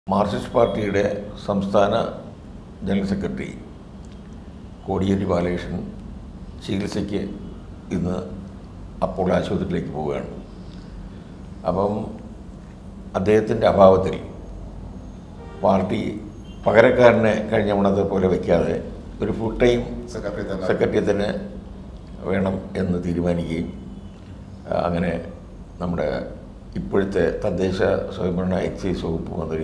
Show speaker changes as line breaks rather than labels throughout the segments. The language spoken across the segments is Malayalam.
മാർക്സിസ്റ്റ് പാർട്ടിയുടെ സംസ്ഥാന ജനറൽ സെക്രട്ടറി കോടിയേരി ബാലകൃഷ്ണൻ ചികിത്സയ്ക്ക് ഇന്ന് അപ്പോൾ ആശുപത്രിയിലേക്ക് പോവുകയാണ് അപ്പം അദ്ദേഹത്തിൻ്റെ അഭാവത്തിൽ പാർട്ടി പകരക്കാരനെ കഴിഞ്ഞ തവണത്തെ പോലെ വയ്ക്കാതെ ഒരു ഫുൾ ടൈം
സെക്രട്ടറി തന്നെ
സെക്രട്ടറി തന്നെ വേണം എന്ന് തീരുമാനിക്കുകയും ആ, അങ്ങനെ നമ്മുടെ ഇപ്പോഴത്തെ തദ്ദേശ സ്വയംഭരണ എക്സൈസ് വകുപ്പ് മന്ത്രി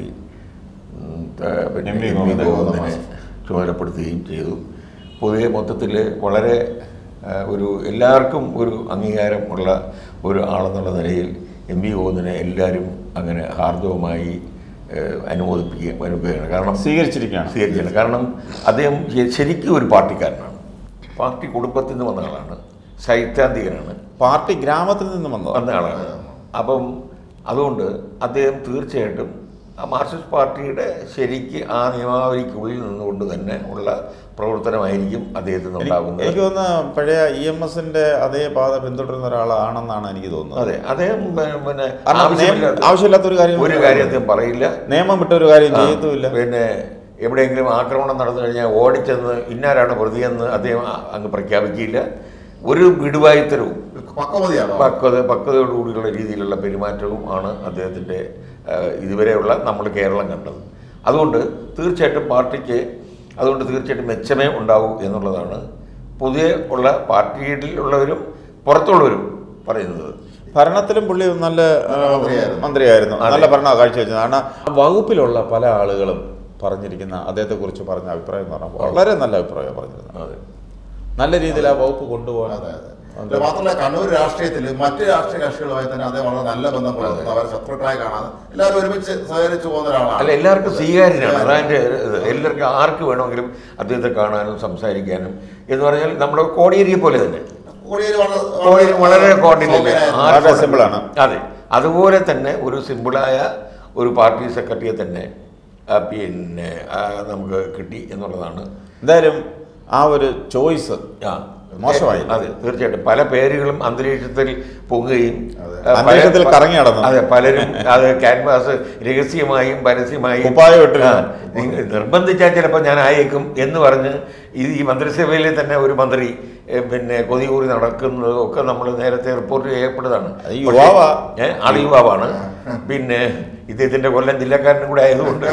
ഉം, ത- പിന്നെ
M V
M V
Govindan
ഗോവിന്ദനെ ചുമതലപ്പെടുത്തുകയും ചെയ്തു പൊതുവെ മൊത്തത്തിൽ വളരെ ആ, ഒരു എല്ലാവർക്കും ഒരു അംഗീകാരം ഉള്ള ഒരു ആളെന്നുള്ള നിലയിൽ എം വി ഗോവിന്ദനെ എല്ലാവരും അങ്ങനെ ഹാർദവമായി ഏഹ്, അനുമോദിപ്പിക്കുക അനുഭവിക്കുകയാണ് കാരണം
സ്വീകരിച്ചിരിക്കുകയാണ്
സ്വീകരിച്ചില്ല കാരണം അദ്ദേഹം ശ- ശരിക്കും ഒരു പാർട്ടിക്കാരനാണ് പാർട്ടി കുടുംബത്തിൽ നിന്ന് വന്ന ആളാണ് സൈദ്ധാന്തികനാണ്
പാർട്ടി ഗ്രാമത്തിൽ നിന്ന് വന്നത്
വന്ന ആളാണ് അപ്പം അതുകൊണ്ട് അദ്ദേഹം തീർച്ചയായിട്ടും ആ മാർക്സിസ്റ്റ് പാർട്ടിയുടെ ശരിക്ക് ആ നിയമാവലിക്കുള്ളിൽ നിന്നുകൊണ്ട് തന്നെ ഉള്ള പ്രവർത്തനമായിരിക്കും അദ്ദേഹത്തിന്
എനിക്ക്
ഉണ്ടാകുന്നത്
എനിക്ക് തോന്നുന്നു പഴയ ഇ എം എസിന്റെ അതേ പാത പിന്തുടരുന്ന ഒരാളാണെന്നാണ് എനിക്ക് തോന്നുന്നത്
അതെ അദ്ദേഹം പി- പിന്നെ
കാരണം
ആവശ്യമില്ലാത്ത-
നിയമം- ആവശ്യമില്ലാത്ത ഒരു കാര്യം
ഒരു കാര്യം അദ്ദേഹം പറയില്ല
നിയമം വിട്ട ഒരു കാര്യം
ആ,
ചെയ്യത്തുമില്ല
പിന്നെ എവിടെയെങ്കിലും ആക്രമണം നടന്നു കഴിഞ്ഞാൽ ഓടിച്ചെന്ന് ഇന്നാരാണ് പ്രതിയെന്ന് അദ്ദേഹം അ- അങ്ങ് പ്രഖ്യാപിക്കില്ല ഒരു വിടുവായുത്തരവും
പക്വതയാണ്
പക്വത പക്വതയോടുകൂടിയുള്ള രീതിയിലുള്ള പെരുമാറ്റവും ആണ് അദ്ദേഹത്തിൻ്റെ ഇതുവരെയുള്ള നമ്മൾ കേരളം കണ്ടത് അതുകൊണ്ട് തീർച്ചയായിട്ടും പാർട്ടിക്ക് അതുകൊണ്ട് തീർച്ചയായിട്ടും മെച്ചമേ ഉണ്ടാവൂ എന്നുള്ളതാണ് പൊതുവെ ഉള്ള പാർട്ടിയിലുള്ളവരും പുറത്തുള്ളവരും പറയുന്നത്
ഭരണത്തിലും പുള്ളി നല്ല ആ,
മന്ത്രിയായിരുന്നു.
മന്ത്രിയായിരുന്നു
അതെ.
നല്ല ഭരണം കാഴ്ചവെച്ചത് കാരണം ആ വകുപ്പിലുള്ള പല ആളുകളും പറഞ്ഞിരിക്കുന്ന അദ്ദേഹത്തെ കുറിച്ച് പറഞ്ഞ അഭിപ്രായം എന്ന് പറഞ്ഞാൽ വളരെ നല്ല അഭിപ്രായം പറഞ്ഞിരുന്നത്
അതെ
നല്ല രീതിയിൽ ആ വകുപ്പ് കൊണ്ടുപോകാൻ
അതെ അതെ ഇത് മാത്രമല്ല കണ്ണൂർ രാഷ്ട്രീയത്തിൽ മറ്റ് രാഷ്ട്രീയ കക്ഷികളുമായി തന്നെ അദ്ദേഹം വളരെ നല്ല ബന്ധം പുലർത്തുന്നു അവരെ ശത്രുക്കളായി കാണാതെ എല്ലാവരും ഒരുമിച്ച് സഹകരിച്ചു പോകുന്ന ഒരാളാണ്
അല്ല എല്ലാവർക്കും സ്വീകാര്യനാണ് അതാൻ്റെ ഇത് എല്ലാവർക്കും ആർക്ക് വേണമെങ്കിലും അദ്ദേഹത്തെ കാണാനും സംസാരിക്കാനും എന്ന് പറഞ്ഞാൽ നമ്മുടെ കോടിയേരിയെ പോലെ തന്നെ
കോടിയേരി വളരെ
കോടിയേരി വളരെ കോർഡിനേറ്റ്
സൗമ്യനായിരുന്നു.
വളരെ സിമ്പിളാണ്.
അതെ അതുപോലെ തന്നെ ഒരു സിമ്പിളായ ഒരു പാർട്ടി സെക്രട്ടറിയെ തന്നെ ആ, പിന്നെ ആ, നമുക്ക് കിട്ടി എന്നുള്ളതാണ്
എന്തായാലും ആ ഒരു ചോയ്സ്
ആ
മോശമായി.
അതെ തീർച്ചയായിട്ടും പല പേരുകളും അന്തരീക്ഷത്തിൽ പൊങ്ങുകയും
അതെ.
ആ, പല-
അന്തരീക്ഷത്തിൽ കറങ്ങി നടന്നു.
അതെ പലരും അത് ക്യാൻവാസ് രഹസ്യമായും പരസ്യമായും
കുപ്പായം ഇട്ട്
ആ, നിങ്ങൾ നിർബന്ധിച്ചാൽ ചിലപ്പോൾ ഞാൻ ആയേക്കും എന്ന് പറഞ്ഞ് ഇത് ഈ മന്ത്രിസഭയിലെ തന്നെ ഒരു മന്ത്രി ഏ, പിന്നെ കൊതികൂറി നടക്കുന്നതും ഒക്കെ നമ്മൾ നേരത്തെ റിപ്പോർട്ട് ചെയ്യപ്പെട്ടതാണ്
അത് യുവാവാ.
ഏ, ആള് യുവാവാണ് പിന്നെ ഇദ്ദേഹത്തിൻ്റെ കൊല്ലം ജില്ലക്കാരനും കൂടെ ആയതുകൊണ്ട്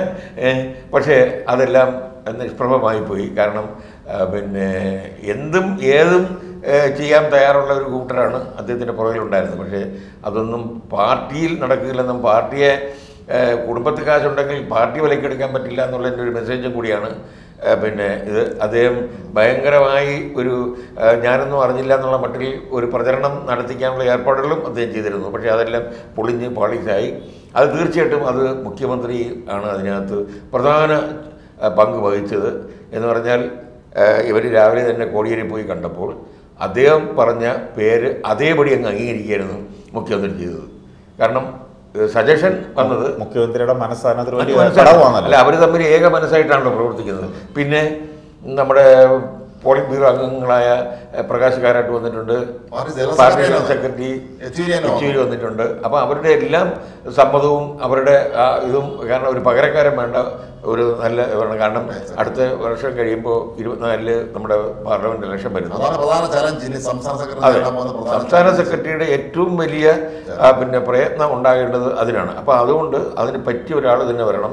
ഏ, പക്ഷേ അതെല്ലാം നിഷ്പ്രഭമായി പോയി കാരണം ആ, പിന്നെ എന്തും ഏതും ഏ, ചെയ്യാൻ തയ്യാറുള്ള ഒരു കൂട്ടരാണ് അദ്ദേഹത്തിൻ്റെ പുറകിലുണ്ടായിരുന്നത് പക്ഷേ അതൊന്നും പാർട്ടിയിൽ നടക്കില്ലെന്നും പാർട്ടിയെ ഏ, കുടുംബത്തിൽ കാശുണ്ടെങ്കിൽ പാർട്ടി വിലക്കെടുക്കാൻ പറ്റില്ല എന്നുള്ളതിൻ്റെ ഒരു മെസ്സേജും കൂടിയാണ് ഏ, പിന്നെ ഇത് അദ്ദേഹം ഭയങ്കരമായി ഒരു ഏ, ഞാനൊന്നും അറിഞ്ഞില്ല എന്നുള്ള മട്ടിൽ ഒരു പ്രചരണം നടത്തിക്കാനുള്ള ഏർപ്പാടുകളും അദ്ദേഹം ചെയ്തിരുന്നു പക്ഷേ അതെല്ലാം പൊളിഞ്ഞ് പാളീസായി അത് തീർച്ചയായിട്ടും അത് മുഖ്യമന്ത്രി ആണ് അതിനകത്ത് പ്രധാന ഏ, പങ്ക് വഹിച്ചത് എന്ന് പറഞ്ഞാൽ ഇവർ രാവിലെ തന്നെ കോടിയേരി പോയി കണ്ടപ്പോൾ അദ്ദേഹം പറഞ്ഞ പേര് അതേപടി അങ്ങ് അംഗീകരിക്കുകയായിരുന്നു മുഖ്യമന്ത്രി ചെയ്തത് കാരണം സജഷൻ വന്നത്
മുഖ്യമന്ത്രിയുടെ മനസ്സാനത്തിൽ
അത്
വലിയ
മനസ്സിലായി. അല്ല
ഘടകമാണല്ലോ
അവർ തമ്മിൽ ഏക മനസ്സായിട്ടാണല്ലോ പ്രവർത്തിക്കുന്നത് പിന്നെ നമ്മുടെ പോളിറ്റ് ബ്യൂറോ അംഗങ്ങളായ എഹ്, പ്രകാശ് കാരാട്ട് വന്നിട്ടുണ്ട്
party general
party general
secretary
secretary
യെച്ചൂരിയാണ്
യെച്ചൂരി വന്നിട്ടുണ്ട് അപ്പോൾ അവരുടെ എല്ലാം സമ്മതവും അവരുടെ ആ ഇതും കാരണം ഒരു പകരക്കാരൻ വേണ്ട ഒരു നല്ല വേണം കാരണം അടുത്ത വർഷം കഴിയുമ്പോൾ ഇരുപത്തിനാലില് നമ്മുടെ പാർലമെന്റ് ഇലക്ഷൻ വരുന്നു
അതാണ് പ്രധാന ചലഞ്ച് ഇനി സംസ്ഥാന സെക്രട്ടറി
അതെ
നേടാൻ പോകുന്ന പ്രധാന
സംസ്ഥാന
challenge.
സെക്രട്ടറിയുടെ ഏറ്റവും വലിയ ആ, പിന്നെ പ്രയത്നം ഉണ്ടാകേണ്ടത് അതിനാണ് അപ്പോൾ അതുകൊണ്ട് അതിന് പറ്റിയ ഒരാൾ തന്നെ വരണം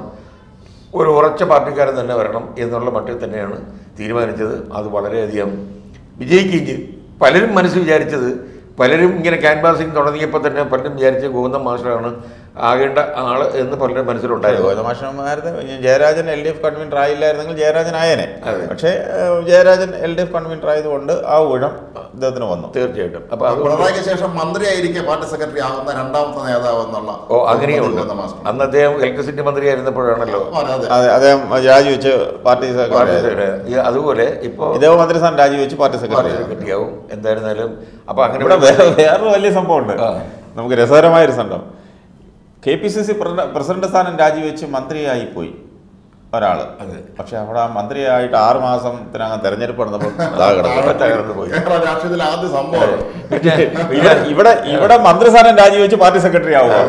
ഒരു ഉറച്ച പാർട്ടിക്കാരൻ തന്നെ വരണം എന്നുള്ള മട്ടിൽ തന്നെയാണ് തീരുമാനിച്ചത് അത് വളരെയധികം വിജയിക്കുകയും ചെയ്തു പലരും മനസ്സ് വിചാരിച്ചത് പലരും ഇങ്ങനെ ക്യാൻവാസിങ് തുടങ്ങിയപ്പോൾ തന്നെ പലരും വിചാരിച്ച ഗോവിന്ദൻ മാസ്റ്ററാണ് ആകേണ്ട ആള് എന്ന് പലരുടെ മനസ്സിലുണ്ടായിരുന്നു
ഗോതമാഷന്മാരുടെ Jayarajan L D F convener ആയില്ലായിരുന്നെങ്കിൽ ജയരാജൻ ആയേനെ
അതെ.
പക്ഷേ ഏഹ്, Jayarajan L D F convener ആയതുകൊണ്ട് ആ ഊഴം ഇദ്ദേഹത്തിന് വന്നു
തീർച്ചയായിട്ടും അപ്പോൾ അതുകൊണ്ട്
പിണറായിക്ക് ശേഷം മന്ത്രിയായിരിക്കെ പാർട്ടി സെക്രട്ടറി ആകുന്ന രണ്ടാമത്തെ നേതാവ് എന്നുള്ള
ഓ അങ്ങനെയുണ്ട്
ഗോവിന്ദ മാസ്റ്റർ.
അന്ന് അദ്ദേഹം ഇലക്ട്രിസിറ്റി മന്ത്രിയായിരുന്നപ്പോഴാണല്ലോ
അതെ, അതെ.
അതെ അദ്ദേഹം രാജിവെച്ച് പാർട്ടി സെക്രട്ടറി ആയത്.
പാർട്ടിയുടെ ഈ അതുപോലെ ഇപ്പോൾ
ഇദ്ദേഹം മന്ത്രിസ്ഥാനം രാജിവെച്ച് പാർട്ടി സെക്രട്ടറി
പാർട്ടി
ആയത്.
സെക്രട്ടറിയാവും എന്തായിരുന്നാലും അപ്പൊ അങ്ങനെ
ഇവിടെ വേറെ വേറൊരു വലിയ സംഭവമുണ്ട്
ആ.
നമുക്ക് രസകരമായൊരു സംഭവം K P C C president സ്ഥാനം രാജിവെച്ച് മന്ത്രിയായി പോയി ഒരാള്
അതെ.
പക്ഷെ അവിടെ ആ മന്ത്രിയായിട്ട് ആറ് മാസത്തിനകം തെരഞ്ഞെടുപ്പ് നടന്നപ്പോൾ ദാ കിടക്കുന്നു.
തകർന്നു പോയി
കേരള രാഷ്ട്രീയത്തിൽ ആദ്യ സംഭവം
പിന്നെ
ഇവിടെ ഇവിടെ ഇവിടെ മന്ത്രിസ്ഥാനം രാജിവെച്ച് പാർട്ടി സെക്രട്ടറി ആവുക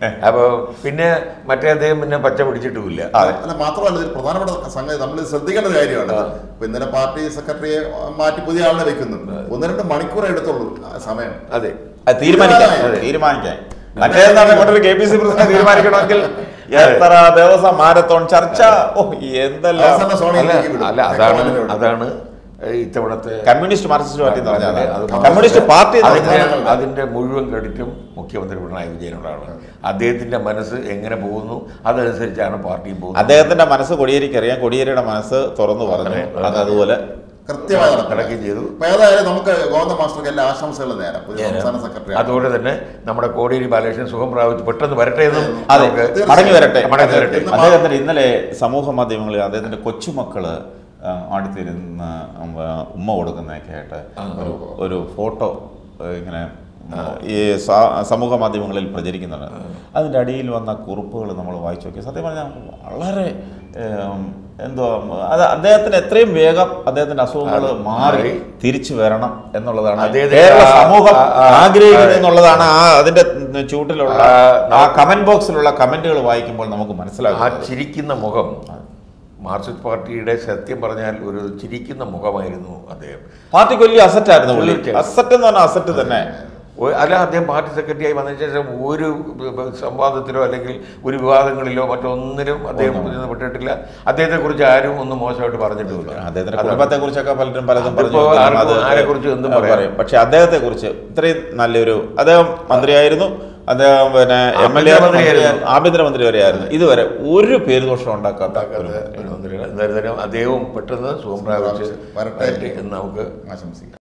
അപ്പോൾ പിന്നെ മറ്റേ അദ്ദേഹം പിന്നെ പച്ച പിടിച്ചിട്ടുമില്ല
അതെ.
അല്ല മാത്രമല്ല ഇതിൽ പ്രധാനപ്പെട്ട സംഗതി നമ്മൾ ശ്രദ്ധിക്കേണ്ട ഒരു കാര്യമാണ് ഇപ്പൊ ഇന്നലെ പാർട്ടി സെക്രട്ടറിയെ മാറ്റി പുതിയ ആളിനെ വെക്കുന്നു ഒന്ന് രണ്ട് മണിക്കൂർ എടുത്തുള്ളൂ ആ സമയം
അതെ
അത് തീരുമാനിക്കാം
അതെ.
തീരുമാനിക്കാം മറ്റേതാണ് ഇങ്ങോട്ടൊരു കെ പി സി പ്രസിഡന്റ് തീരുമാനിക്കണമെങ്കിൽ എത്ര ദിവസം മാരത്തോൺ ചർച്ച ഓ എന്തെല്ലാം
അവസാനം സോണിയെ
അല്ല
നീക്കി വിടും.
അല്ല അതാണ്
ഹൈക്കമാൻഡിനെ വിടും.
അതാണ് ഇത്തവണത്തെ
കമ്മ്യൂണിസ്റ്റ് മാർക്സിസ്റ്റ് പാർട്ടി എന്ന് പറഞ്ഞാൽ
അത്
അതാണ്. കമ്മ്യൂണിസ്റ്റ് പാർട്ടി എന്ന്
അതിന്റെ
പറഞ്ഞാൽ
അതിന്റെ മുഴുവൻ ക്രെഡിറ്റും മുഖ്യമന്ത്രി പിണറായി വിജയനോടാണ് അദ്ദേഹത്തിന്റെ മനസ്സ് എങ്ങനെ പോകുന്നു അതനുസരിച്ചാണ് പാർട്ടിയും പോകുന്നത്
അദ്ദേഹത്തിന്റെ മനസ്സ് കൊടിയേരിക്ക് അറിയാം കൊടിയേരിയുടെ മനസ്സ് തുറന്നു പറഞ്ഞു അത് അതുപോലെ
കൃത്യമായി നടക്കണം.
നടക്കുകയും ചെയ്തു
അപ്പൊ ഏതായാലും നമുക്ക് ഗോവിന്ദ മാസ്റ്റർക്ക് എല്ലാ ആശംസകളും നേരാം പുതിയ സംസ്ഥാന സെക്രട്ടറി
അതുപോലെ തന്നെ നമ്മുടെ കോടിയേരി ബാലകൃഷ്ണൻ സുഖം പ്രാപിച്ച് പെട്ടെന്ന് വരട്ടെ എന്നും
അതെ
നമുക്ക്
മടങ്ങി വരട്ടെ
മടങ്ങി വരട്ടെ
ഇന്ന്
അദ്ദേഹത്തിന് ഇന്നലെ സമൂഹ മാധ്യമങ്ങളിൽ അദ്ദേഹത്തിന്റെ കൊച്ചുമക്കള് ആ, അടുത്തിരുന്ന് ഉം, ആ, ഉമ്മ കൊടുക്കുന്നതൊക്കെ ആയിട്ട് ഒരു ഒരു ഫോട്ടോ ആ, ഇങ്ങനെ ആ, ഈ സാ- സമൂഹ മാധ്യമങ്ങളിൽ പ്രചരിക്കുന്നുണ്ട് അതിൻ്റെ അടിയിൽ വന്ന കുറിപ്പുകൾ നമ്മൾ വായിച്ചു നോക്കി സത്യം പറഞ്ഞാൽ വളരെ ഏം, എന്തോ അത് അദ്ദേഹത്തിന് എത്രയും വേഗം അദ്ദേഹത്തിന്റെ അസുഖങ്ങൾ മാറി
മാറി.
തിരിച്ചു വരണം എന്നുള്ളതാണ്
അദ്ദേഹത്തിന്റെ
കേരള
ആ-
സമൂഹം
ആ- ആ-
ആഗ്രഹിക്കുന്നത് എന്നുള്ളതാണ് ആ അതിന്റെ ചൂട്ടിലുള്ള
ആ,
ആ കമന്റ് ബോക്സിലുള്ള കമന്റുകൾ വായിക്കുമ്പോൾ നമുക്ക്
ആ
മനസ്സിലാകും
ചിരിക്കുന്ന മുഖം മാർക്സിസ്റ്റ് പാർട്ടിയുടെ സത്യം പറഞ്ഞാൽ ഒരു ചിരിക്കുന്ന മുഖമായിരുന്നു അദ്ദേഹം
പാർട്ടിക്ക് വലിയ അസറ്റ് ആയിരുന്നു പുള്ളി
തീർച്ചയായും.
അസറ്റ് എന്ന് പറഞ്ഞാൽ അസറ്റ് തന്നെ
ഒ- അല്ല അദ്ദേഹം പാർട്ടി സെക്രട്ടറി ആയി വന്നതിന് ശേഷം ഒരു സംവാദത്തിലോ അല്ലെങ്കിൽ ഒരു വിവാദങ്ങളിലോ മറ്റൊന്നിനും അദ്ദേഹം പെട്ടിട്ടില്ല അദ്ദേഹത്തെ കുറിച്ച് ആരും ഒന്നും മോശമായിട്ട് പറഞ്ഞിട്ടുമില്ല
അദ്ദേഹത്തിന്റെ
അതാണ്.
കുടുംബത്തെ കുറിച്ചൊക്കെ പലരും പലതും
അതിപ്പോ
പറഞ്ഞു
ആർക്കും
അത്
ആരെക്കുറിച്ചും എന്തും പറയാം.
പറയും പക്ഷെ അദ്ദേഹത്തെ കുറിച്ച് ഇത്രയും നല്ലൊരു അദ്ദേഹം മന്ത്രിയായിരുന്നു അദ്ദേഹം പിന്നെ എം എൽ എ
ആഭ്യന്തരമന്ത്രിയായിരുന്നു.
ആഭ്യന്തരമന്ത്രി വരെയായിരുന്നു ഇതുവരെ ഒരു പേര് ദോഷം ഉണ്ടാക്കാത്ത ഒരു
ഒരു മന്ത്രിയാണ്. എന്തായാലും അദ്ദേഹവും പെട്ടെന്ന് സുഖം പ്രാപിച്ച്
വരട്ടെ.
വരട്ടെ എന്ന് നമുക്ക്
ആശംസിക്കാം